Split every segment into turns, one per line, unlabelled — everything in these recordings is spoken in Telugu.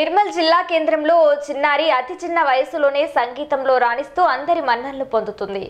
నిర్మల్ జిల్లా కేంద్రంలో ఓ చిన్నారి అతి చిన్న వయసులోనే సంగీతంలో రాణిస్తూ అందరి మన్ననలు పొందుతుంది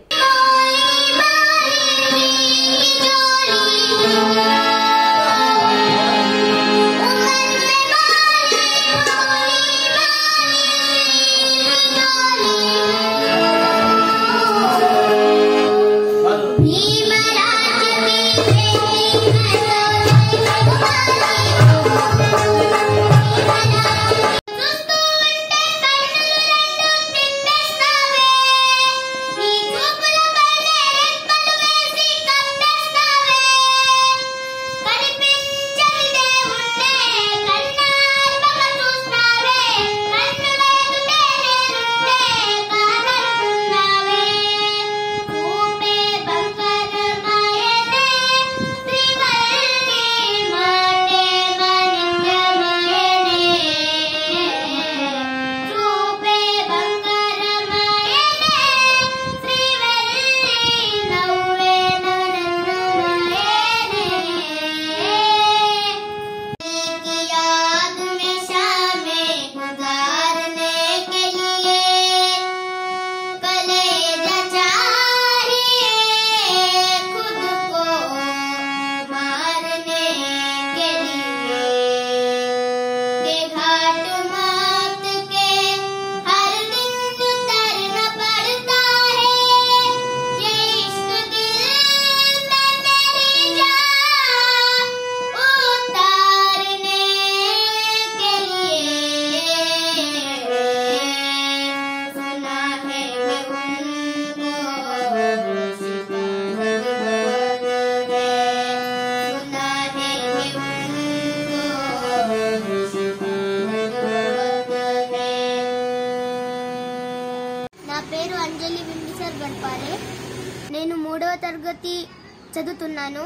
నా పేరు అంజలి బింబిసర్ గడ్పాలే నేను మూడవ తరగతి చదువుతున్నాను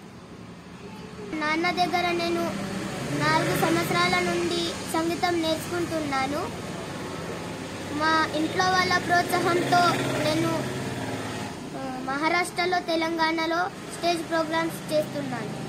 నాన్న దగ్గర నేను నాలుగు సంవత్సరాల నుండి సంగీతం నేర్చుకుంటున్నాను మా ఇంట్లో వాళ్ళ ప్రోత్సాహంతో నేను ఆ, మహారాష్ట్రలో తెలంగాణలో స్టేజ్ ప్రోగ్రామ్స్ చేస్తున్నాను